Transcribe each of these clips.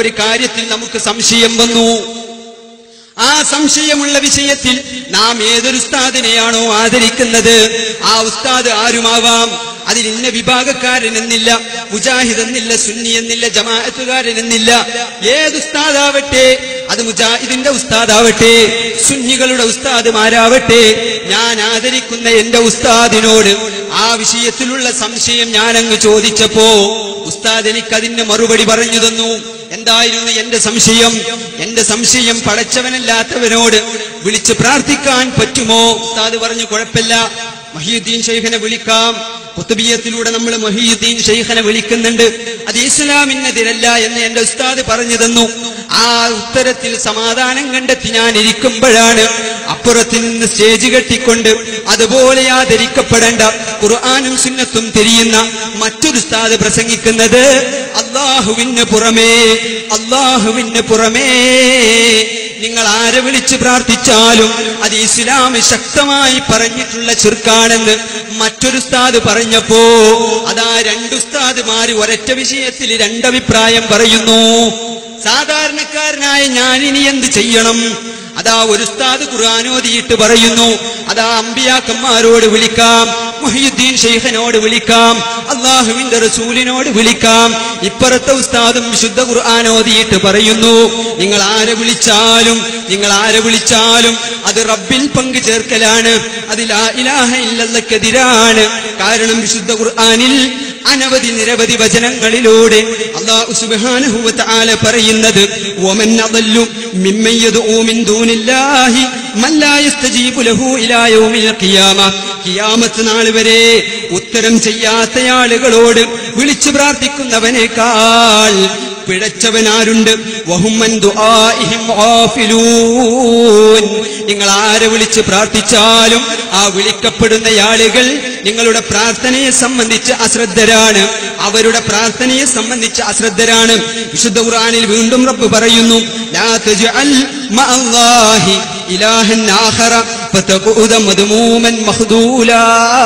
ഒരു കാര്യത്തിൽ നമുക്ക് സംശയം വന്നു ആ സംശയമുള്ള വിഷയത്തിൽ നാം ഏതൊരു ഉസ്താദിനെയാണോ ആദരിക്കുന്നത് ആ ഉസ്താദ് ആരുമാവാം അതിൽ ഇന്ന വിഭാഗക്കാരൻ എന്നില്ല മുജാഹിദ് എന്നില്ല സുന്നി എന്നില്ല ജമാഅത്തുകാരൻ എന്നില്ല ഏത് ഉസ്താദാവട്ടെ അത് മുജാഹിദിന്റെ ഉസ്താദാവട്ടെ സുന്നികളുടെ ഉസ്താദുമാരാവട്ടെ ഞാൻ ആദരിക്കുന്ന എന്റെ ഉസ്താദിനോട് ആ വിഷയത്തിലുള്ള സംശയം ഞാൻ അങ്ങ് ചോദിച്ചപ്പോ ഉസ്താദ് എനിക്ക് അതിന് മറുപടി പറഞ്ഞു തന്നു എന്തായിരുന്നു എന്റെ സംശയം എന്റെ സംശയം പടച്ചവനല്ലാത്തവനോട് വിളിച്ച് പ്രാർത്ഥിക്കാൻ പറ്റുമോ ഉസ്താദ് പറഞ്ഞു കുഴപ്പമില്ല മഹിയുദ്ദീൻ ഷെയ്ഖിനെ വിളിക്കാം കുത്തുബിയത്തിലൂടെ നമ്മൾ മഹിയുദ്ദീൻ ഷെയ്ഖിനെ വിളിക്കുന്നുണ്ട് അത് ഇസ്ലാമിനെതിരല്ല എന്ന് എന്റെ ഉസ്താദ് പറഞ്ഞു തന്നു ആ ഉത്തരത്തിൽ സമാധാനം കണ്ടെത്തി ഞാൻ ഇരിക്കുമ്പോഴാണ് അപ്പുറത്ത് നിന്ന് സ്റ്റേജ് കെട്ടിക്കൊണ്ട് അതുപോലെ ആദരിക്കപ്പെടേണ്ട ഖുർആാനും സുന്നത്തും തിരിയുന്ന മറ്റൊരു ഉസ്താദ് പ്രസംഗിക്കുന്നത് അള്ളാഹുവിന് പുറമേ അള്ളാഹുവിന് പുറമേ നിങ്ങൾ ആരെ വിളിച്ച് പ്രാർത്ഥിച്ചാലും അത് ഇസ്ലാം ശക്തമായി പറഞ്ഞിട്ടുള്ള ചെറുക്കാണെന്ന് മറ്റൊരു ഉസ്താദ് പറഞ്ഞപ്പോ അതാ രണ്ട് ഉസ്താദുമാര് ഒരൊറ്റ വിഷയത്തിൽ രണ്ടഭിപ്രായം പറയുന്നു സാധാരണക്കാരനായ ഞാൻ ഇനി എന്ത് ചെയ്യണം അതാ ഒരു ഉസ്താദ് ഖുർആൻ ഓതിയിട്ട് പറയുന്നു അതാ അമ്പിയാക്കന്മാരോട് വിളിക്കാം മുഹിയുദ്ദീൻ ഷെയ്ഖനോട് വിളിക്കാം അള്ളാഹുവിന്റെ റസൂലിനോട് വിളിക്കാം ഇപ്പുറത്തെ ഉസ്താദും വിശുദ്ധ ഖുർആൻ ഓതിയിട്ട് പറയുന്നു നിങ്ങൾ ആരെ വിളിച്ചാലും നിങ്ങൾ ആരെ വിളിച്ചാലും അത് റബ്ബിൽ പങ്കു ചേർക്കലാണ് അത് ലാ ഇലാഹ ഇല്ലല്ലക്കെതിരാണ് കാരണം വിശുദ്ധ ഖുർആനിൽ അനവധി നിരവധി വചനങ്ങളിലൂടെ അള്ളാഹു സുബ്ഹാനഹു വ തആല പറയുന്നത് വമൻ അദല്ലു മിമ്മൻ യദ്ഉ മിൻ ദൂനില്ലാഹി മൻ ലാ യസ്തജീബു ലഹു ഇലാ യൗമിൽ ഖിയാമ ഖിയാമത്ത് നാൾ വരെ ഉത്തരം ചെയ്യാത്ത ആളുകളോട് വിളിച്ചു പ്രാർത്ഥിക്കുന്നവനേക്കാൾ പിഴച്ചവനാരുണ്ട് വഹുമ്മൻ ദുആഇഹിം ഗാഫിലൂൻ നിങ്ങൾ ആരെ വിളിച്ച് പ്രാർത്ഥിച്ചാലും ആ വിളിക്കപ്പെടുന്ന ആളുകൾ നിങ്ങളുടെ പ്രാർത്ഥനയെ സംബന്ധിച്ച് അശ്രദ്ധരാണ് അവരുടെ പ്രാർത്ഥനയെ സംബന്ധിച്ച് അശ്രദ്ധരാണ് വിശുദ്ധ ഖുർആനിൽ വീണ്ടും റബ്ബ് പറയുന്നു ലാ തജ്അൽ മഅല്ലാഹി ഇലാഹൻ ആഖറ ഫതഖുദ മദ്മൂമൻ മഖ്ദൂലാ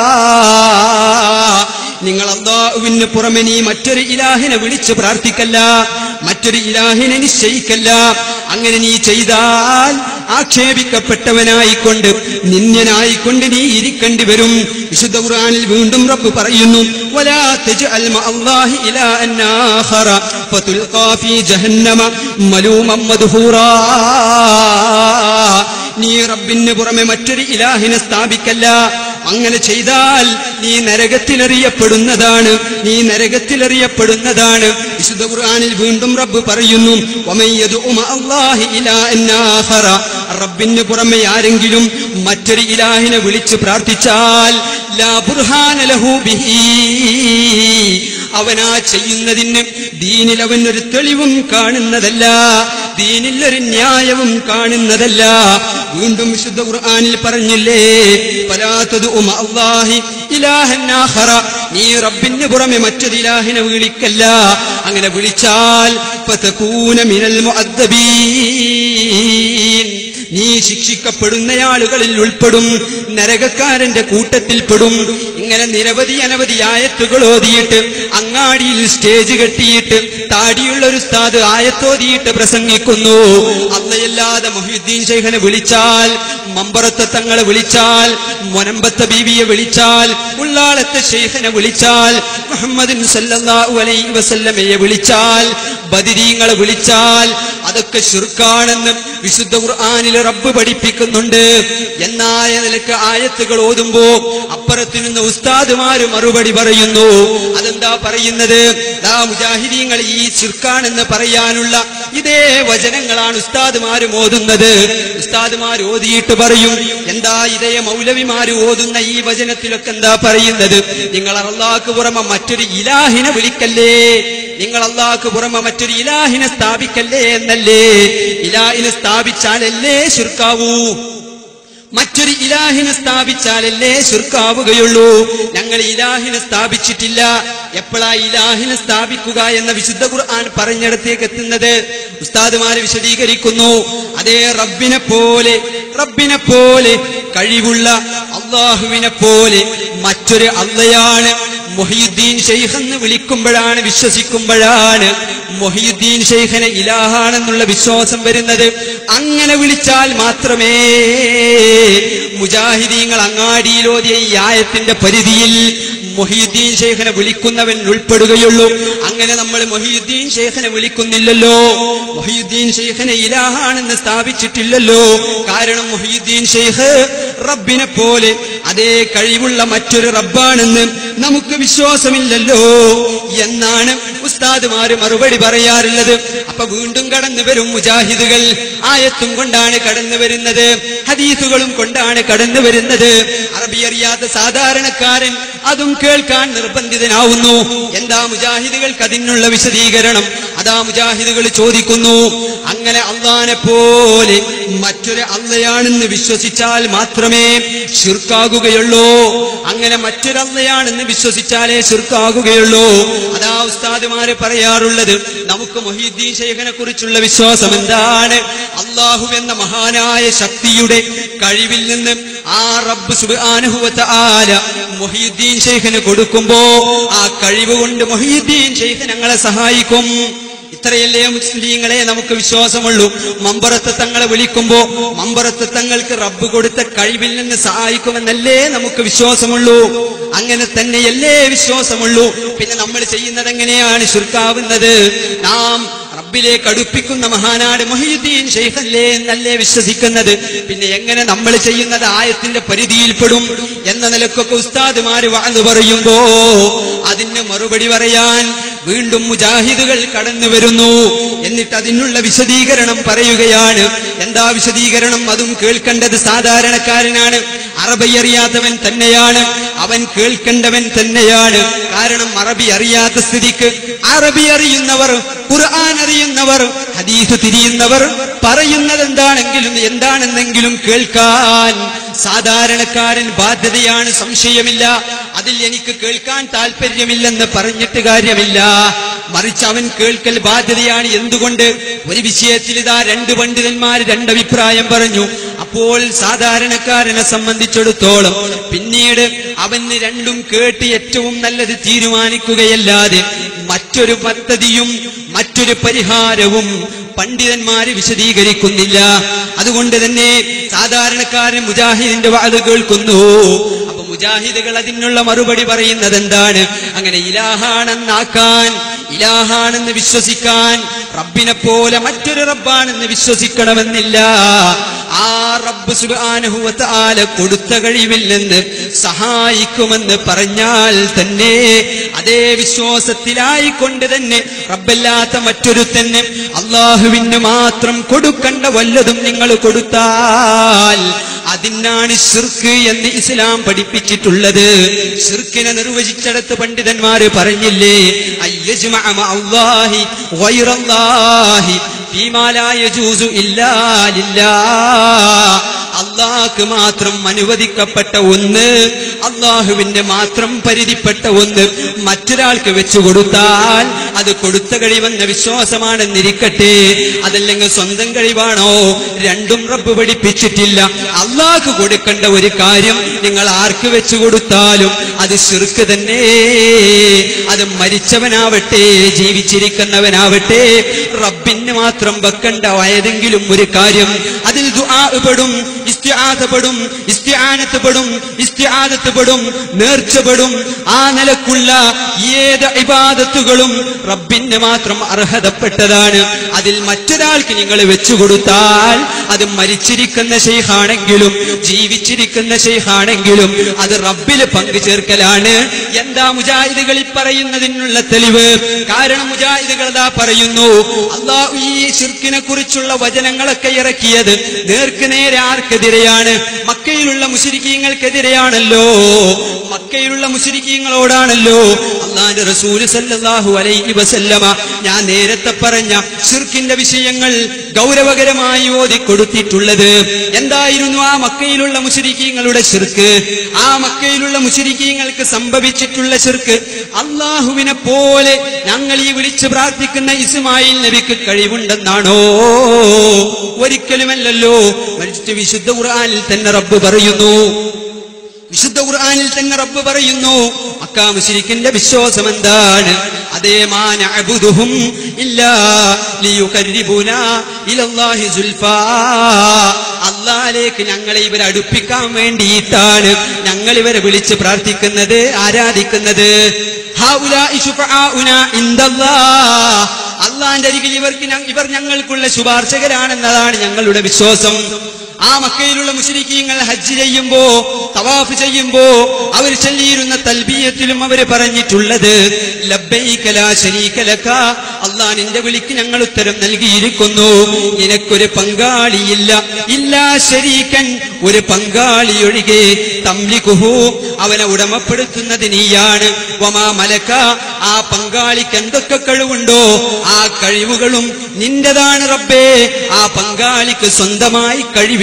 നിങ്ങൾ അള്ളാഹുവിന് പുറമെ നീ മറ്റൊരു ഇലാഹിനെ വിളിച്ച് പ്രാർത്ഥിക്കല്ല മറ്റൊരു ഇലാഹിനെ നിശ്ചയിക്കല്ല അങ്ങനെ നീ ചെയ്താൽ ആക്ഷേപിക്കപ്പെട്ടവനായിക്കൊണ്ട് നിന്യനായിക്കൊണ്ട് നീ ഇരിക്കേണ്ടി വരും വിശുദ്ധ ഖുർആനിൽ വീണ്ടും റബ്ബ് പറയുന്നു വലാ തജ്അൽ മഅല്ലാഹി ഇലാഹൻ ആഖറ ഫതുൽഖാ ഫീ ജഹന്നമ മലൂമൻ മദ്ഹൂറാ നീ റബ്ബിന് പുറമെ മറ്റൊരു ഇലാഹിനെ സ്ഥാപിക്കല്ല അങ്ങനെ ചെയ്താൽ നീ നരകത്തിലെറിയപ്പെടുന്നതാണ് നീ നരകത്തിലെറിയപ്പെടുന്നതാണ് വിശുദ്ധ ഖുർആനിൽ വീണ്ടും റബ്ബ് പറയുന്നു വമൻ യദ്ഉ മഅല്ലാഹി ഇലാഹൻ ആഖറ റബ്ബിന് പുറമെ ആരെങ്കിലും മറ്റൊരു ഇലാഹിനെ വിളിച്ച് പ്രാർത്ഥിച്ചാൽ ലാ ബുർഹാന ലഹു ബിഹി അവനാ ചെയ്യുന്നതിന് ദീനിൽ അവൻ ഒരു തെളിവും കാണുന്നതല്ല ദീനിൽ ഒരു ന്യായവും കാണുന്നതല്ല വീണ്ടും വിശുദ്ധ ഖുർആനിൽ പറഞ്ഞില്ലേ പലാത്തത് അള്ളാഹി ഇലാഹൻ ആഖറ നീ റബ്ബിന് പുറമെ മറ്റൊരു ഇലാഹിനെ വിളിക്കല്ല അങ്ങനെ വിളിച്ചാൽ ഫതകൂന മിനൽ മുഅദ്ദബീൻ നീ ശിക്ഷിക്കപ്പെടുന്ന ആളുകളിൽ ഉൾപ്പെടും നരകക്കാരന്റെ കൂട്ടത്തിൽപ്പെടും ഇങ്ങനെ നിരവധി അനവധി ആയത്തുകൾ ഓതിയിട്ട് അങ്ങാടിയിൽ സ്റ്റേജ് കെട്ടിയിട്ട് താടിയുള്ള ഒരു സ്ഥാത് ആയത്തോതിയിട്ട് പ്രസംഗിക്കുന്നു അല്ലയല്ലാതെ മൊഹീദ്ദീൻ ശേഖനെ വിളിച്ചാൽ മമ്പറത്തെ തങ്ങളെ വിളിച്ചാൽ മൊനമ്പത്തെ ബീവിയെ വിളിച്ചാൽ ഉള്ളാളത്തെ ശേഖനെ വിളിച്ചാൽ മുഹമ്മദിൻ സല്ലല്ലാഹു അലൈഹി വസല്ലമയെ വിളിച്ചാൽ ബദിരീങ്ങളെ വിളിച്ചാൽ അതൊക്കെ ശുർക്കാണെന്ന് വിശുദ്ധ ഖുർആനിൽ റബ്ബ് പഠിപ്പിക്കുന്നുണ്ട് എന്നായ നിലക്ക് ആയത്തുകൾ ഓതുമ്പോ അപ്പുറത്തു നിന്ന് ഉസ്താദുമാര് മറുപടി പറയുന്നു അതെന്താ പറയുന്നത് ദാ മുജാഹിദീങ്ങൾ ഈ ശിർക്കാണെന്ന് പറയാനുള്ള ഇതേ വചനങ്ങളാണ് ഉസ്താദുമാര് ഓതുന്നത് ഉസ്താദുമാർ ഓതിയിട്ട് പറയും എന്താ ഇതേ മൗലവിമാര് ഓതുന്ന ഈ വചനത്തിലൊക്കെ എന്താ പറയുന്നത് നിങ്ങൾ അള്ളാഹ്ക്ക് പുറമെ മറ്റൊരു ഇലാഹിനെ വിളിക്കല്ലേ നിങ്ങൾ അള്ളാഹ്ക്ക് പുറമെ മറ്റൊരു ഇലാഹിനെ സ്ഥാപിക്കല്ലേ എന്നല്ലേ ഇലാഹിനെ സ്ഥാപിച്ചാലല്ലേ ശുർക്കാവൂ മറ്റൊരു ഇലാഹിനെ സ്ഥാപിച്ചാലല്ലേ ശുർക്കാവുകയുള്ളൂ ഞങ്ങൾ ഇലാഹിനെ സ്ഥാപിച്ചിട്ടില്ല എപ്പോഴാ ഇലാഹിനെ സ്ഥാപിക്കുക എന്ന വിശുദ്ധ ഖുർആൻ പറഞ്ഞിടത്തേക്ക് എത്തുന്നത് ഉസ്താദുമാര് വിശദീകരിക്കുന്നു അതേ റബ്ബിനെ പോലെ റബ്ബിനെ പോലെ കഴിവുള്ള അള്ളാഹുവിനെ പോലെ മറ്റൊരു അള്ളയാണ് മൊഹിയുദ്ദീൻ ഷെയ്ഖ് എന്ന് വിളിക്കുമ്പോഴാണ് വിശ്വസിക്കുമ്പോഴാണ് മൊഹിയുദ്ദീൻ ഷെയ്ഖിനെ ഇലാഹാണെന്നുള്ള വിശ്വാസം വരുന്നത് അങ്ങനെ വിളിച്ചാൽ മാത്രമേ മുജാഹിദീങ്ങൾ അങ്ങാടിയിലോതിയ ഈ ആയത്തിന്റെ പരിധിയിൽ മൊഹിയുദ്ദീൻ ഷെയ്ഖിനെ വിളിക്കുന്നവൻ ഉൾപ്പെടുകയുള്ളൂ അങ്ങനെ നമ്മൾ മൊഹിയുദ്ദീൻ ഷെയ്ഖിനെ വിളിക്കുന്നില്ലല്ലോ മൊഹിയുദ്ദീൻ ഷെയ്ഖിനെ ഇലാഹാണെന്ന് സ്ഥാപിച്ചിട്ടില്ലല്ലോ കാരണം മൊഹിയുദ്ദീൻ ഷെയ്ഖ് റബ്ബിനെ പോലെ അതേ കഴിവുള്ള മറ്റൊരു റബ്ബാണെന്ന് നമുക്ക് വിശ്വാസമില്ലല്ലോ എന്നാണ് ഉസ്താദുമാര് മറുപടി പറയാറുള്ളത് അപ്പൊ വീണ്ടും കടന്നു വരും മുജാഹിദുകൾ ആയത്തും കൊണ്ടാണ് കടന്നു വരുന്നത് ഹദീസുകളും കൊണ്ടാണ് കടന്നു വരുന്നത് അറബി അറിയാത്ത സാധാരണക്കാരൻ അതും കേൾക്കാൻ നിർബന്ധിതനാവുന്നു എന്താ മുജാഹിദുകൾക്ക് അതിനുള്ള വിശദീകരണം അതാ മുജാഹിദുകൾ ചോദിക്കുന്നു അങ്ങനെ അള്ളാനെ പോലെ മറ്റൊരു അള്ളയാണെന്ന് വിശ്വസിച്ചാൽ മാത്രമേ ഷിർക്കാകുകയുള്ളൂ അങ്ങനെ മറ്റൊരു അള്ളയാണെന്ന് വിശ്വസിച്ചാലേ ഷിർക്കാകുകയുള്ളൂ അതാ ഉസ്താദുമാര് പറയാറുള്ളത് നമുക്ക് മൊഹീദ്ദീൻ ശേഖനെ കുറിച്ചുള്ള വിശ്വാസം എന്താണ് അള്ളാഹു എന്ന മഹാനായ ശക്തിയുടെ കഴിവിൽ നിന്ന് ആ റബ്ബ് സുബാനുഹുവത്ത ആല മൊഹീദ്ദീൻ ശേഖന് കൊടുക്കുമ്പോ ആ കഴിവ് കൊണ്ട് മൊഹീദ്ദീൻ ശേഖ് ഞങ്ങളെ സഹായിക്കും ഇത്രയല്ലേ മുസ്ലിങ്ങളെ നമുക്ക് വിശ്വാസമുള്ളൂ മമ്പറത്ത് തങ്ങളെ വിളിക്കുമ്പോ മമ്പറത്ത് തങ്ങൾക്ക് റബ്ബ് കൊടുത്ത കഴിവിൽ നിന്ന് സഹായിക്കുമെന്നല്ലേ നമുക്ക് വിശ്വാസമുള്ളൂ അങ്ങനെ തന്നെയല്ലേ വിശ്വാസമുള്ളൂ പിന്നെ നമ്മൾ ചെയ്യുന്നത് എങ്ങനെയാണ് ശുർക്കാവുന്നത് നാം റബ്ബിലേക്ക് അടുപ്പിക്കുന്ന മഹാനാട് മൊഹീദ്ദീൻ ഷെയ്ഖല്ലേ എന്നല്ലേ വിശ്വസിക്കുന്നത് പിന്നെ എങ്ങനെ നമ്മൾ ചെയ്യുന്നത് ആയത്തിന്റെ പരിധിയിൽപ്പെടും എന്ന നിലക്കൊക്കെ ഉസ്താദുമാര് വാഴ്ന്നു പറയുമ്പോ അതിന് മറുപടി പറയാൻ വീണ്ടും മുജാഹിദുകൾ കടന്നു വരുന്നു എന്നിട്ട് അതിനുള്ള വിശദീകരണം പറയുകയാണ് എന്താ വിശദീകരണം അതും കേൾക്കേണ്ടത് സാധാരണക്കാരനാണ് അറബി അറിയാത്തവൻ തന്നെയാണ് അവൻ കേൾക്കേണ്ടവൻ തന്നെയാണ് കാരണം അറബി അറിയാത്ത സ്ഥിതിക്ക് അറബി അറിയുന്നവർ ഖുർആൻ അറിയുന്നവർ ഹദീസ് തിരിയുന്നവർ പറയുന്നത് എന്താണെങ്കിലും എന്താണെന്നെങ്കിലും കേൾക്കാൻ സാധാരണക്കാരൻ ബാധ്യതയാണ് സംശയമില്ല അതിൽ എനിക്ക് കേൾക്കാൻ താല്പര്യമില്ലെന്ന് പറഞ്ഞിട്ട് കാര്യമില്ല മറിച്ച് അവൻ കേൾക്കൽ ബാധ്യതയാണ് എന്തുകൊണ്ട് ഒരു വിഷയത്തിൽ ഇതാ രണ്ട് പണ്ഡിതന്മാർ രണ്ടഭിപ്രായം പറഞ്ഞു അപ്പോൾ സാധാരണക്കാരനെ സംബന്ധിച്ചിടത്തോളം പിന്നീട് അവന് രണ്ടും കേട്ട് ഏറ്റവും നല്ലത് തീരുമാനിക്കുകയല്ലാതെ മറ്റൊരു പദ്ധതിയും മറ്റൊരു പരിഹാരവും പണ്ഡിതന്മാര് വിശദീകരിക്കുന്നില്ല അതുകൊണ്ട് തന്നെ സാധാരണക്കാരൻ മുജാഹിദിന്റെ വാത് കേൾക്കുന്നു അപ്പൊ മുജാഹിദുകൾ അതിനുള്ള മറുപടി പറയുന്നത് എന്താണ് അങ്ങനെ ഇലാഹാണെന്നാക്കാൻ ഇലാഹാണെന്ന് വിശ്വസിക്കാൻ റബ്ബിനെ പോലെ മറ്റൊരു റബ്ബാണെന്ന് വിശ്വസിക്കണമെന്നില്ല ആ റബ്ബ് സുബാനുഹുവത്ത് ആല കൊടുത്ത കഴിവിൽ നിന്ന് സഹായിക്കുമെന്ന് പറഞ്ഞാൽ തന്നെ അതേ വിശ്വാസത്തിലായിക്കൊണ്ട് തന്നെ റബ്ബല്ലാത്ത മറ്റൊരു തന്നെ അള്ളാഹുവിന് മാത്രം കൊടുക്കേണ്ട വല്ലതും നിങ്ങൾ കൊടുത്താൽ അതിനാണ് ഷിർക്ക് എന്ന് ഇസ്ലാം പഠിപ്പിച്ചിട്ടുള്ളത് ഷിർക്കിനെ നിർവചിച്ചെടുത്ത് പണ്ഡിതന്മാര് പറഞ്ഞില്ലേ അയ്യജ്മഅ മഅല്ലാഹി ഗൈറല്ലാഹി ഫീമാ ലാ യജൂസു ഇല്ലാ ലില്ലാഹ് അള്ളാഹ്ക്ക് മാത്രം അനുവദിക്കപ്പെട്ട ഒന്ന് അള്ളാഹുവിന്റെ മാത്രം പരിധിപ്പെട്ട ഒന്ന് മറ്റൊരാൾക്ക് വെച്ചു കൊടുത്താൽ അത് കൊടുത്ത കഴിവെന്ന വിശ്വാസമാണെന്നിരിക്കട്ടെ അതല്ലെങ്കിൽ സ്വന്തം കഴിവാണോ രണ്ടും റബ്ബ് പഠിപ്പിച്ചിട്ടില്ല അള്ളാഹ്ക്ക് കൊടുക്കേണ്ട ഒരു കാര്യം നിങ്ങൾ ആർക്ക് വെച്ചു കൊടുത്താലും അത് ശിർക്ക് തന്നെ അത് മരിച്ചവനാവട്ടെ ജീവിച്ചിരിക്കുന്നവനാവട്ടെ റബ്ബിന് മാത്രം വെക്കേണ്ട ഏതെങ്കിലും ഒരു കാര്യം അതിൽ ദുആ പെടും ഇസ്തിആദപ്പെടും ഇസ്തിആനത്ത് ഇസ്തിആദത്ത് നേർച്ചപ്പെടും ആ നിലക്കുള്ള ഏത് ഇബാദത്തുകളും റബ്ബിന് മാത്രം അർഹതപ്പെട്ടതാണ് അതിൽ മറ്റൊരാൾക്ക് നിങ്ങൾ വെച്ചുകൊടുത്താൽ അത് മരിച്ചിരിക്കുന്ന ഷെയ്ഖാണെങ്കിലും ജീവിച്ചിരിക്കുന്ന ഷെയ്ഖാണെങ്കിലും അത് റബ്ബിൽ പങ്കു ചേർക്കലാണ് എന്താ മുജാഹിദുകൾ ഈ പറയുന്നതിനുള്ള തെളിവ് കാരണം മുജാഹിദുകൾ അതാ പറയുന്നു അള്ളാഹു ഈ ഷിർക്കിനെ കുറിച്ചുള്ള വചനങ്ങളൊക്കെ ഇറക്കിയത് നേർക്ക് നേരെ ആർക്കെതിരെയാണ് മക്കയിലുള്ള മുശരിക്കീങ്ങൾക്കെതിരെയാണല്ലോ മക്കയിലുള്ള മുശരിക്കീങ്ങളോടാണല്ലോ അള്ളാന്റെ റസൂല് സല്ലല്ലാഹു അലൈഹി വസല്ലമ ഞാൻ നേരത്തെ പറഞ്ഞ ഷിർക്കിന്റെ വിഷയങ്ങൾ ഗൗരവകരമായി ഓതി കൊടുത്തിട്ടുള്ളത് എന്തായിരുന്നു ആ മക്കയിലുള്ള മുശരിക്കീങ്ങളുടെ ഷിർക്ക് ആ മക്കയിലുള്ള മുശരിക്കീങ്ങൾക്ക് സംഭവിച്ചിട്ടുള്ള ഷിർക്ക് അള്ളാഹുവിനെ പോലെ ഞങ്ങൾ ഈ വിളിച്ച് പ്രാർത്ഥിക്കുന്ന ഇസ്മായിൽ നബിക്ക് കഴിവുണ്ടെന്നാണോ ഒരിക്കലുമല്ലല്ലോ മരിച്ച വിശുദ്ധ ഖുർആനിൽ തന്നെ റബ്ബ് പറയുന്നു വിശുദ്ധ ഖുർആൻ ഖുർആനിൽ തന്നെ റബ്ബ് പറയുന്നു മക്കാ മുശ്രിക്കിന്റെ വിശ്വാസം എന്താണ് അതേ മാനഅബുദുഹും ഇല്ലാ ലിയുഖർരിബുനാ ഇലല്ലാഹി സുൽഫാ അള്ളാഹിലേക്ക് ഞങ്ങളെ ഇവരെ അടുപ്പിക്കാൻ വേണ്ടിയിട്ടാണ് ഞങ്ങൾ ഇവരെ വിളിച്ച് പ്രാർത്ഥിക്കുന്നത് ആരാധിക്കുന്നത് ഹൗലാഇ ശുഫആഉനാ ഇൻദല്ലാഹ്. അള്ളാന്റെ അരികിൽ ഇവർക്ക് ഞ- ഇവർ ഞങ്ങൾക്കുള്ള ശുപാർശകരാണെന്നതാണ് ഞങ്ങളുടെ വിശ്വാസം ആ മക്കയിലുള്ള മുസ്ലിക്കീങ്ങൾ ഹജ്ജ് ചെയ്യുമ്പോ തവാഫ് ചെയ്യുമ്പോ അവർ ചൊല്ലിയിരുന്ന തൽബീയത്തിലും അവർ പറഞ്ഞിട്ടുള്ളത് ലബ്ബൈക ലാ ശരീക ലക അള്ളാഹ് നിന്റെ വിളിക്ക് ഞങ്ങൾ ഉത്തരം നൽകിയിരിക്കുന്നു നിനക്കൊരു പങ്കാളിയില്ല ഇല്ലാ ശരീക്കൻ ഒരു പങ്കാളി ഒഴികെ തംലികുഹു അവനെ ഉടമപ്പെടുത്തുന്നത് നീയാണ് വമാ മലക്ക ആ പങ്കാളിക്ക് എന്തൊക്കെ കഴിവുണ്ടോ ആ കഴിവുകളും നിന്റേതാണ് റബ്ബേ ആ പങ്കാളിക്ക് സ്വന്തമായി കഴിവില്ല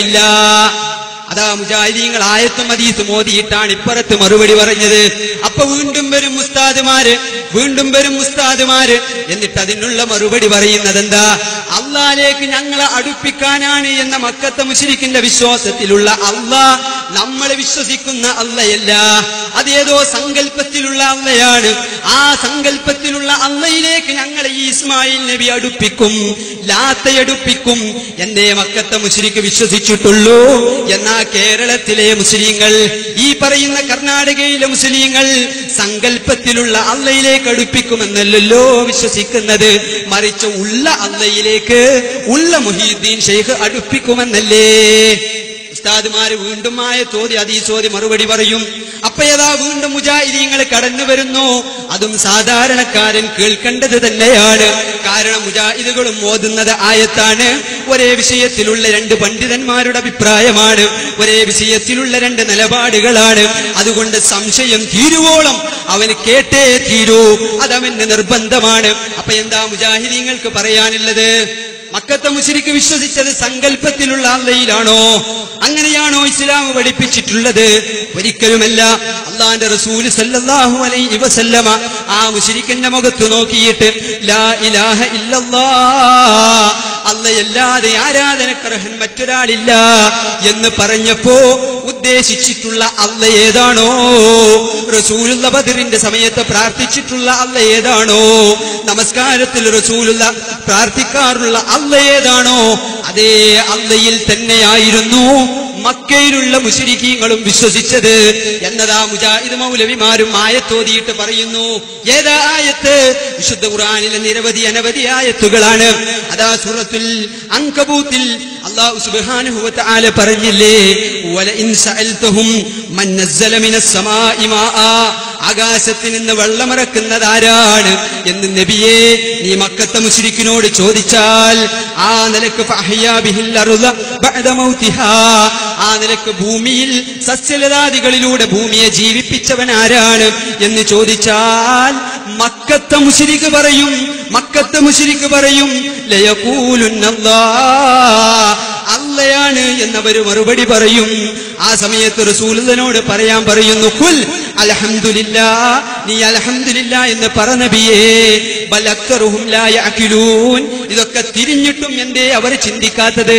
അതാ മുജാഹിദീങ്ങൾ ആയത്തും ഹദീസും മോദിയിട്ടാണ് ഇപ്പുറത്ത് മറുപടി പറഞ്ഞത് അപ്പൊ വീണ്ടും വരും മുസ്താദുമാര് വീണ്ടും വരും മുസ്താദുമാര് എന്നിട്ട് അതിനുള്ള മറുപടി പറയുന്നത് എന്താ അള്ളാലേക്ക് ഞങ്ങളെ അടുപ്പിക്കാനാണ് എന്ന മക്കത്തെ മുശരിക്കിന്റെ വിശ്വാസത്തിലുള്ള അള്ളാ നമ്മളെ വിശ്വസിക്കുന്ന അള്ളയല്ല അതേതോ സങ്കല്പത്തിലുള്ള അള്ളയാണ് ആ സങ്കല്പത്തിലുള്ള അള്ളയിലേക്ക് ഞങ്ങളെ ഈ ഇസ്മായിൽ നബി അടുപ്പിക്കും ലാത്തയടുപ്പിക്കും എന്നേ മക്കത്തെ മുസ്ലിക്ക് വിശ്വസിച്ചിട്ടുള്ളൂ എന്നാ കേരളത്തിലെ മുസ്ലിങ്ങൾ ഈ പറയുന്ന കർണാടകയിലെ മുസ്ലിങ്ങൾ സങ്കല്പത്തിലുള്ള അള്ളയിലേക്ക് അടുപ്പിക്കുമെന്നല്ലല്ലോ വിശ്വസിക്കുന്നത് മറിച്ച് ഉള്ള അള്ളയിലേക്ക് ഉള്ള മുഹീദ്ദീൻ ഷെയ്ഖ് അടുപ്പിക്കുമെന്നല്ലേ ഉസ്താദുമാര് വീണ്ടും ആയ തോതി അതീസോതി മറുപടി പറയും അപ്പൊ ഏതാ വീണ്ടും മുജാഹിദീങ്ങൾ കടന്നു വരുന്നു അതും സാധാരണക്കാരൻ കേൾക്കേണ്ടത് തന്നെയാണ് കാരണം മുജാഹിദുകളും ഓതുന്നത് ആയത്താണ് ഒരേ വിഷയത്തിലുള്ള രണ്ട് പണ്ഡിതന്മാരുടെ അഭിപ്രായമാണ് ഒരേ വിഷയത്തിലുള്ള രണ്ട് നിലപാടുകളാണ് അതുകൊണ്ട് സംശയം തീരുവോളം അവന് കേട്ടേ തീരൂ അതവന് നിർബന്ധമാണ് അപ്പൊ എന്താ മുജാഹിദീങ്ങൾക്ക് പറയാനുള്ളത് മക്കത്തെ മുശരിക്ക് വിശ്വസിച്ചത് സങ്കല്പത്തിലുള്ള അള്ളയിലാണോ അങ്ങനെയാണോ ഇസ്ലാം പഠിപ്പിച്ചിട്ടുള്ളത് ഒരിക്കലുമല്ല അള്ളാന്റെ റസൂൽ സല്ലല്ലാഹു അലൈഹി വസല്ലമ ആ മുശരിക്കന്റെ മുഖത്ത് നോക്കിയിട്ട് ലാ ഇലാഹ ഇല്ലല്ലാ അല്ലയല്ലാതെ ആരാധനക്കർഹൻ മറ്റൊരാളില്ല എന്ന് പറഞ്ഞപ്പോ ഉദ്ദേശിച്ചിട്ടുള്ള അല്ല ഏതാണോ റസൂലുള്ള ബദറിന്റെ സമയത്ത് പ്രാർത്ഥിച്ചിട്ടുള്ള അല്ല ഏതാണോ നമസ്കാരത്തിൽ റസൂലുള്ള പ്രാർത്ഥിക്കാറുള്ള അല്ല ഏതാണോ അതേ അല്ലയിൽ തന്നെയായിരുന്നു മക്കയിലുള്ള മുശരിക്കീങ്ങളും വിശ്വസിച്ചത് എന്നതാ മുജാഹിദ് മൗലവിമാരും ആയത്തോതിയിട്ട് പറയുന്നു ഏതാ ആയത്ത് വിശുദ്ധ ഖുർആനിലെ നിരവധി അനവധി ആയത്തുകളാണ് അതാ സൂറത്തുൽ അങ്കബൂത്തിൽ അല്ലാഹു സുബ്ഹാനഹു വ തആല പറഞ്ഞില്ലേ വല ഇൻ സഅൽതഹും മൻ നസ്സല മിനസ് സമാഇ മാആ ആകാശത്തിൽ നിന്ന് വെള്ളമിറക്കുന്നത് ആരാണ് എന്ന് നബിയെ നീ മക്കത്തെ മുശ്രിക്കിനോട് ചോദിച്ചാൽ ആ നിലക്ക് ഫഅഹ്യാ ബിഹിൽ അർള ബഅദ മൗതിഹാ ആ നിലക്ക് ഭൂമിയിൽ സസ്യലതാദികളിലൂടെ ഭൂമിയെ ജീവിപ്പിച്ചവൻ ആരാണ് എന്ന് ചോദിച്ചാൽ മക്കത്തെ മുശ്രിക്ക് പറയും മക്കത്തെ മുശ്രിക്ക് പറയും ലയകൂലുന്നല്ലാ അല്ലയാണ് എന്നവര് മറുപടി പറയും ആ സമയത്ത് റസൂലിനോട് പറയാൻ പറയുന്നു കുൽ അൽഹംദുലില്ലാ നീ അൽഹംദുലില്ലാ എന്ന് പറ നബിയേ ബൽ അക്തറുഹും ലാ യഅഖിലൂൻ ഇതൊക്കെ തിരിഞ്ഞിട്ടും എന്തേ അവർ ചിന്തിക്കാത്തത്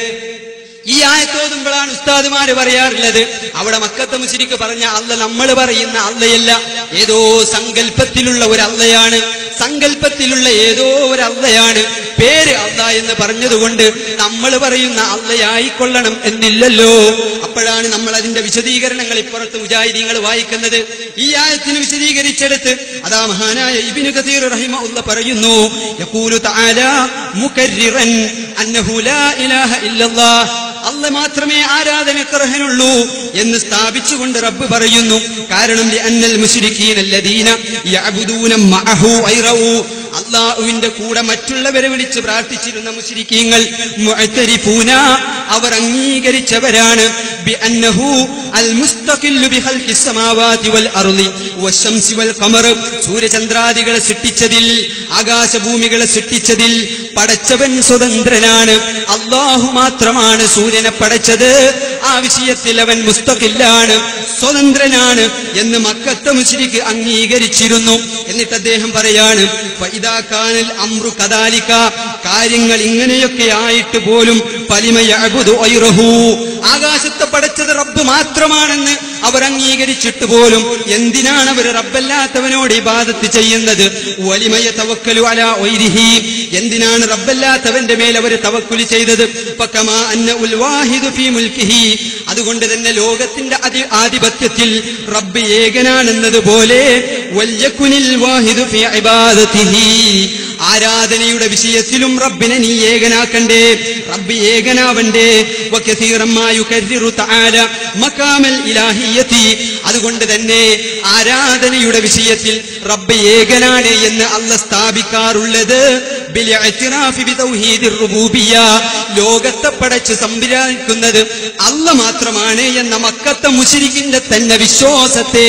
ഈ ആയത്തോതുമ്പോഴാണ് ഉസ്താദുമാര് പറയാറുള്ളത് അവിടെ മക്കത്തെ മുസ്ലിക്ക് പറഞ്ഞ അല്ല നമ്മൾ പറയുന്ന അല്ലയല്ല ഏതോ സങ്കല്പത്തിലുള്ള ഒരു അല്ലയാണ് സങ്കല്പത്തിലുള്ള ഏതോ ഒരു അല്ലയാണ് പേര് അല്ല എന്ന് പറഞ്ഞതുകൊണ്ട് നമ്മൾ പറയുന്ന അല്ലയായിക്കൊള്ളണം എന്നില്ലല്ലോ അപ്പോഴാണ് നമ്മൾ അതിന്റെ വിശദീകരണങ്ങൾ ഇപ്പുറത്ത് മുജാഹിദീങ്ങൾ വായിക്കുന്നത് ഈ ആയത്തിന് വിശദീകരിച്ചെടുത്ത് അതാ മഹാനായ ഇബിനു കസീർ റഹിമ ഉള്ള പറയുന്നു യഖൂലു തആല മുകർരിറൻ അന്നഹു ലാ ഇലാഹ ഇല്ലല്ലാഹ് അല്ല മാത്രമേ ആരാധനക്കർഹനുള്ളൂ എന്ന് സ്ഥാപിച്ചുകൊണ്ട് റബ്ബ് പറയുന്നു കാരണം അന്നൽ മുശ്രിക്കീന അല്ലദീന യഅബുദൂന മഅഹു ഐറഹു അള്ളാഹുവിന്റെ കൂടെ മറ്റുള്ളവരെ വിളിച്ച് പ്രാർത്ഥിച്ചിരുന്ന മുശ്രിക്കീങ്ങൾ മുഅ്തരിഫൂന അവർ അംഗീകരിച്ചവരാണ് ബിഅന്നഹു അൽ മുസ്തഖില്ലു ബിഖൽഖി സമാവാതി വൽ അർളി വശംസി വൽ ഖമർ സൂര്യചന്ദ്രാദികളെ സൃഷ്ടിച്ചതിൽ ആകാശഭൂമികളെ സൃഷ്ടിച്ചതിൽ പടച്ചവൻ സ്വതന്ത്രനാണ് അള്ളാഹു മാത്രമാണ് സൂര്യനെ പടച്ചത് ആ വിഷയത്തിൽ അവൻ മുസ്തഖില്ലാണ് സ്വതന്ത്രനാണ് എന്ന് മക്കത്തെ മുശ്രിക്ക് അംഗീകരിച്ചിരുന്നു എന്നിട്ട് അദ്ദേഹം പറയാണ് ഫൈദാക്കാനൽ അമ്രു കദാലിക കാര്യങ്ങൾ ഇങ്ങനെയൊക്കെ ആയിട്ട് പോലും പലിമയഅബുദു ഐറഹു ആകാശത്തെ പടച്ചത് റബ്ബ് മാത്രമാണെന്ന് അവർ അംഗീകരിച്ചിട്ട് പോലും എന്തിനാണ് അവർ റബ്ബല്ലാത്തവനോട് ഇബാദത്ത് ചെയ്യുന്നത് വലിമയ തവക്കലു അല ഒയ്രിഹി എന്തിനാണ് റബ്ബല്ലാത്തവന്റെ മേൽ അവർ തവക്കുലി ചെയ്തത് ഫകമാ അന്ന ഉൽ വാഹിദു ഫീ മുൽക്കിഹി അതുകൊണ്ട് തന്നെ ലോകത്തിന്റെ അധി ആധിപത്യത്തിൽ റബ്ബ് ഏകനാണെന്നതുപോലെ വല്യക്കുനിൽ വാഹിദു ഫീ ഇബാദത്തിഹി ആരാധനയുടെ വിഷയത്തിലും റബ്ബിനെ നീ ഏകനാക്കണ്ടേ റബ്ബ് ഏകനാവണ്ടേ വകസീറമ്മാ യുകർരിറു തആല മഖാമൽ ഇലാഹിയത്തി അതുകൊണ്ട് തന്നെ ആരാധനയുടെ വിഷയത്തിൽ റബ്ബ് ഏകനാണ് എന്ന് അല്ല സ്ഥാപിക്കാറുള്ളത് ബിൽഇഅ്തിറാഫി ബിതൗഹീദിർ റുബൂബിയ്യ ലോകത്തെ പടച്ച് സംവിധാനിക്കുന്നത് അല്ല മാത്രമാണ് എന്ന മക്കത്തെ മുശരിക്കിന്റെ തന്നെ വിശ്വാസത്തെ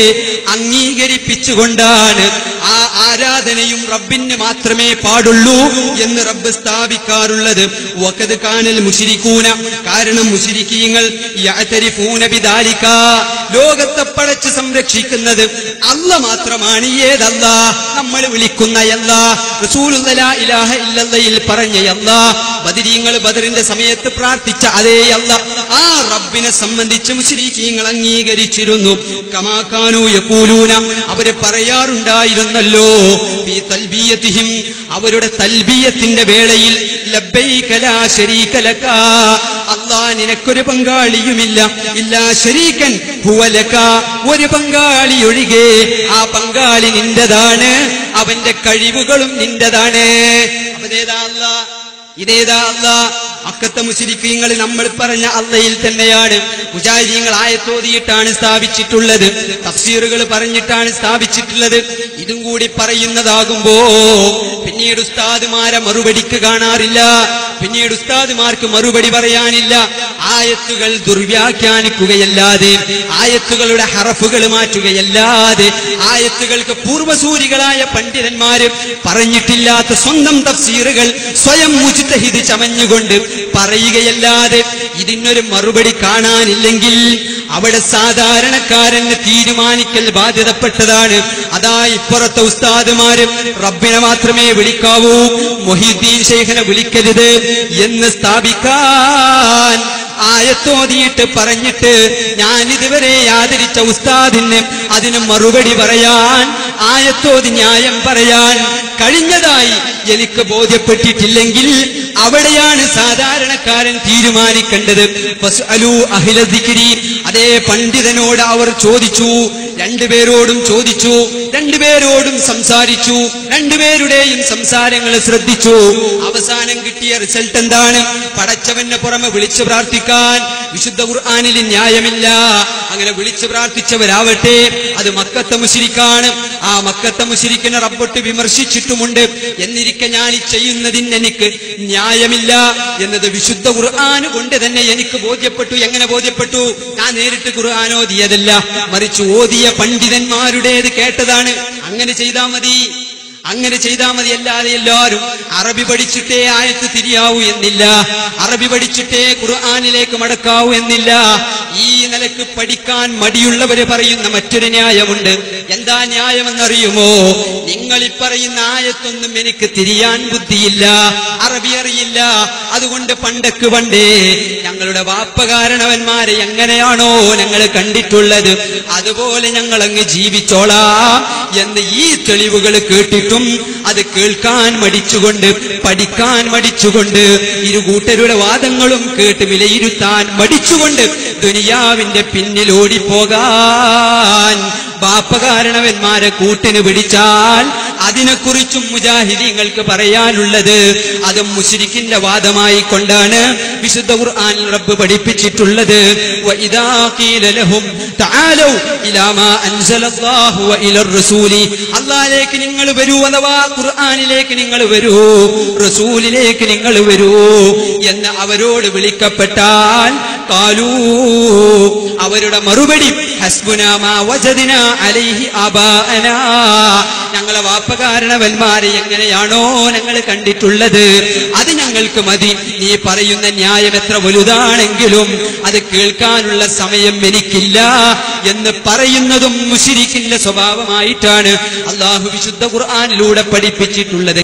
അംഗീകരിപ്പിച്ചുകൊണ്ടാണ് ആ ആരാധനയും റബ്ബിന് മാത്രമേ പാടുള്ളൂ എന്ന് റബ്ബ് സ്ഥാപിക്കാറുള്ളത് വഖദ് കാനൽ മുശരിക്കൂന കാരണം മുശരിക്കീങ്ങൾ യഅ്തരിഫൂന ബിദാലിക ലോകത്തെ പടച്ച് സംരക്ഷിക്കുന്നത് അല്ല മാത്രമാണ് ഏതല്ല നമ്മൾ വിളിക്കുന്ന അല്ല റസൂലുള്ളാഹി ലാ ഇലാഹ ഇല്ലല്ലയിൽ പറഞ്ഞ അല്ല ബദരീങ്ങൾ ബദറിന്റെ സമയത്ത് പ്രാർത്ഥിച്ച അതേ അല്ല ആ റബ്ബിനെ സംബന്ധിച്ച് മുസ്ലിക്കീങ്ങൾ അംഗീകരിച്ചിരുന്നു കമാക്കാനു യകൂലൂന അവര് പറയാറുണ്ടായിരുന്നല്ലോ ഫീ തൽബിയത്തിഹിം അവരുടെ തൽബിയത്തിന്റെ വേളയിൽ ലബ്ബൈക ലാ ശരീക ലക അല്ലാ നിനക്കൊരു പങ്കാളിയുമില്ല ഇല്ലാ ശരീകൻ ഹുവ ലക ഒരു പങ്കാളി ഒഴികെ ആ പങ്കാളി നിന്റേതാണ് അവന്റെ കഴിവുകളും നിന്റേതാണ് അപ്പതേതാ അല്ലാ ഇതേതാ അല്ല അക്കത്തെ മുസ്ലിക്കീങ്ങൾ നമ്മൾ പറഞ്ഞ അള്ളയിൽ തന്നെയാണ് മുജാഹിദീങ്ങൾ ആയത്തോതിയിട്ടാണ് സ്ഥാപിച്ചിട്ടുള്ളത് തഫ്സീറുകൾ പറഞ്ഞിട്ടാണ് സ്ഥാപിച്ചിട്ടുള്ളത് ഇതും കൂടി പറയുന്നതാകുമ്പോ പിന്നീട് ഉസ്താദുമാരെ മറുപടിക്ക് കാണാറില്ല പിന്നീട് ഉസ്താദുമാർക്ക് മറുപടി പറയാനില്ല ആയത്തുകൾ ദുർവ്യാഖ്യാനിക്കുകയല്ലാതെ ആയത്തുകളുടെ ഹറഫുകൾ മാറ്റുകയല്ലാതെ ആയത്തുകൾക്ക് പൂർവസൂരികളായ പണ്ഡിതന്മാര് പറഞ്ഞിട്ടില്ലാത്ത സ്വന്തം തഫ്സീറുകൾ സ്വയം മുജ്തഹിദ് ചമഞ്ഞുകൊണ്ട് പറയുകയല്ലാതെ ഇതിനൊരു മറുപടി കാണാനില്ലെങ്കിൽ അവിടെ സാധാരണക്കാരന് തീരുമാനിക്കൽ ബാധ്യതപ്പെട്ടതാണ് അതാ ഇപ്പുറത്തെ ഉസ്താദുമാര് റബ്ബിനെ മാത്രമേ വിളിക്കാവൂ മൊഹീദ്ദീൻ ശൈഖിനെ വിളിക്കരുത് എന്ന് സ്ഥാപിക്കാൻ ആയത്തോതിയിട്ട് പറഞ്ഞിട്ട് ഞാൻ ഇതുവരെ ആദരിച്ച ഉസ്താദിന് അതിന് മറുപടി പറയാൻ ആയത്തോതി ന്യായം പറയാൻ കഴിഞ്ഞതായി എനിക്ക് ബോധ്യപ്പെട്ടിട്ടില്ലെങ്കിൽ അവിടെയാണ് സാധാരണക്കാരൻ തീരുമാനിക്കേണ്ടത് ഫസ്അലൂ അഹ്ല ദിക്രി. അതേ പണ്ഡിതനോട് അവർ ചോദിച്ചു രണ്ടുപേരോടും ചോദിച്ചു രണ്ടുപേരോടും സംസാരിച്ചു രണ്ടുപേരുടെയും സംസാരങ്ങൾ ശ്രദ്ധിച്ചു അവസാനം കിട്ടിയ റിസൾട്ട് എന്താണ് പടച്ചവന് പുറമെ വിളിച്ചു പ്രാർത്ഥിക്കാൻ വിശുദ്ധ ഖുർആാനിൽ ന്യായമില്ല അങ്ങനെ വിളിച്ചു പ്രാർത്ഥിച്ചവരാവട്ടെ അത് മക്കത്തെ മുശിരിക്കാണ് ആ മക്കത്തെ മുശിരിക്കിനെ റബ്ബൊട്ട് വിമർശിച്ചിട്ടുമുണ്ട് എന്നിരിക്കെ ഞാൻ ഈ ചെയ്യുന്നതിന് എനിക്ക് ന്യായമില്ല എന്നത് വിശുദ്ധ ഖുർആൻ കൊണ്ട് തന്നെ എനിക്ക് ബോധ്യപ്പെട്ടു എങ്ങനെ ബോധ്യപ്പെട്ടു ഞാൻ നേരിട്ട് ഖുർആൻ ഓതിയതല്ല മറിച്ച് ഓതിയ പണ്ഡിതന്മാരുടേത് കേട്ടതാണ് അങ്ങനെ ചെയ്താൽ മതി അങ്ങനെ ചെയ്താൽ മതി അല്ലാതെ എല്ലാവരും അറബി പഠിച്ചിട്ടേ ആയത്ത് തിരിയാവൂ എന്നില്ല അറബി പഠിച്ചിട്ടേ ഖുർആാനിലേക്ക് മടക്കാവൂ എന്നില്ല ഈ നിലക്ക് പഠിക്കാൻ മടിയുള്ളവര് പറയുന്ന മറ്റൊരു ന്യായമുണ്ട് എന്താ ന്യായമെന്നറിയുമോ നിങ്ങൾ ഈ പറയുന്ന ആയത്തൊന്നും എനിക്ക് തിരിയാൻ ബുദ്ധിയില്ല അറബി അറിയില്ല അതുകൊണ്ട് പണ്ടക്ക് പണ്ടേ ഞങ്ങളുടെ വാപ്പകാരണവന്മാരെ എങ്ങനെയാണോ ഞങ്ങൾ കണ്ടിട്ടുള്ളത് അതുപോലെ ഞങ്ങൾ അങ്ങ് ജീവിച്ചോളാം എന്ന് ഈ തെളിവുകൾ കേട്ടിട്ടും അത് കേൾക്കാൻ മടിച്ചുകൊണ്ട് പഠിക്കാൻ മടിച്ചുകൊണ്ട് ഇരു കൂട്ടരുടെ വാദങ്ങളും കേട്ട് വിലയിരുത്താൻ മടിച്ചുകൊണ്ട് ദുനിയാവിന്റെ പിന്നിൽ ഓടിപ്പോകാൻ ബാപ്പകാരണവന്മാരെ കൂട്ടിന് പിടിച്ചാൽ അതിനെക്കുറിച്ചും മുജാഹിദീങ്ങൾക്ക് പറയാനുള്ളത് അത് മുസ്ലിക്കിന്റെ വാദമായി കൊണ്ടാണ് വിശുദ്ധ ഖുർആൻ റബ്ബ് പഠിപ്പിച്ചിട്ടുള്ളത് وَإِذَا قِيلَ لَهُمْ تَعَالَوْا إِلَى مَا أَنزَلَ اللَّهُ وَإِلَى الرَّسُولِ അള്ളാഹിലേക്ക് നിങ്ങൾ വരൂ അഥവാ ഖുർആനിലേക്ക് നിങ്ങൾ വരൂ റസൂലിലേക്ക് നിങ്ങൾ വരൂ എന്ന് അവരോട് വിളിക്കപ്പെട്ടാൽ കാലൂ അവരുടെ മറുപടി ഹസ്ബുനാ മാ വജദ്നാ അലൈഹി ആബാഅനാ ഞങ്ങളെ വാപ്പകാരണവന്മാരെ എങ്ങനെയാണോ ഞങ്ങൾ കണ്ടിട്ടുള്ളത് അത് ഞങ്ങൾക്ക് മതി നീ പറയുന്ന ന്യായം എത്ര വലുതാണെങ്കിലും അത് കേൾക്കാനുള്ള സമയം എനിക്കില്ല എന്ന് പറയുന്നതും മുഷിരിക്കിന്റെ സ്വഭാവമായിട്ടാണ് അള്ളാഹു വിശുദ്ധ ഖുർആാനിലൂടെ പഠിപ്പിച്ചിട്ടുള്ളത്